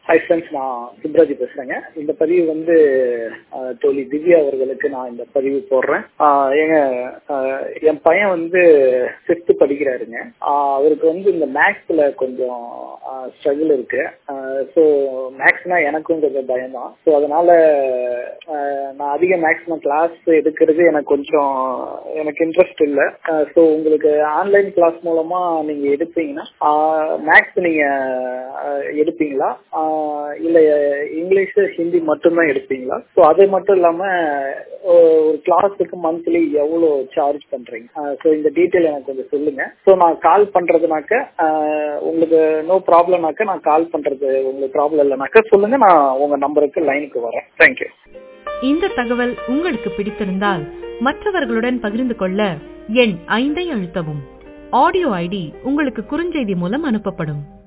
hi friends நான் சுப்ராஜி பேசுறேங்க இந்த பதிவு வந்து அஹ், தோழி திவ்யா அவர்களுக்கு நான் இந்த பதிவு போடுறேன் அஹ், ஏங்க அஹ், என் பையன் வந்து ஃபிஃப்த் படிக்கிறாருங்க அஹ், அவருக்கு வந்து இந்த மேக்ஸ்ல கொஞ்சம் ஸ்ட்ரகிள் இருக்கு ஸோ மேக்ஸ்னா எனக்கும் கொஞ்சம் பயம் தான் ஸோ அதனால அஹ், நான் அதிக மேக்ஸிமம் கிளாஸ் எடுக்கிறது எனக்கு கொஞ்சம் எனக்கு இன்ட்ரெஸ்ட் இல்லை ஸோ உங்களுக்கு ஆன்லைன் கிளாஸ் மூலமா நீங்க எடுப்பீங்கன்னா மேக்ஸ் நீங்க அஹ், எடுப்பீங்களா ஆஹ் இல்ல இங்கிலீஷ் ஹிந்தி மட்டும்தான் எடுப்பீங்களா ஸோ அது மட்டும் இல்லாம ஒரு கிளாஸுக்கு மந்த்லி எவ்வளோ சார்ஜ் பண்றீங்க ஸோ இந்த டீட்டெயில் எனக்கு கொஞ்சம் சொல்லுங்க ஸோ நான் கால் பண்றதுனாக்க ஆஹ் உங்களுக்கு நோ ப்ராப்ளம்னாக்க நான் கால் பண்றது உங்களுக்கு ப்ராப்ளம் இல்லைனாக்க சொல்லுங்க நான் உங்க நம்பருக்கு லைனுக்கு வரேன் தேங்க்யூ இந்த தகவல் உங்களுக்கு பிடித்திருந்தால் மற்றவர்களுடன் பகிர்ந்து கொள்ள எண் ஐந்தை அழுத்தவும் ஆடியோ ஐடி உங்களுக்கு குறுஞ்செய்தி மூலம் அனுப்பப்படும்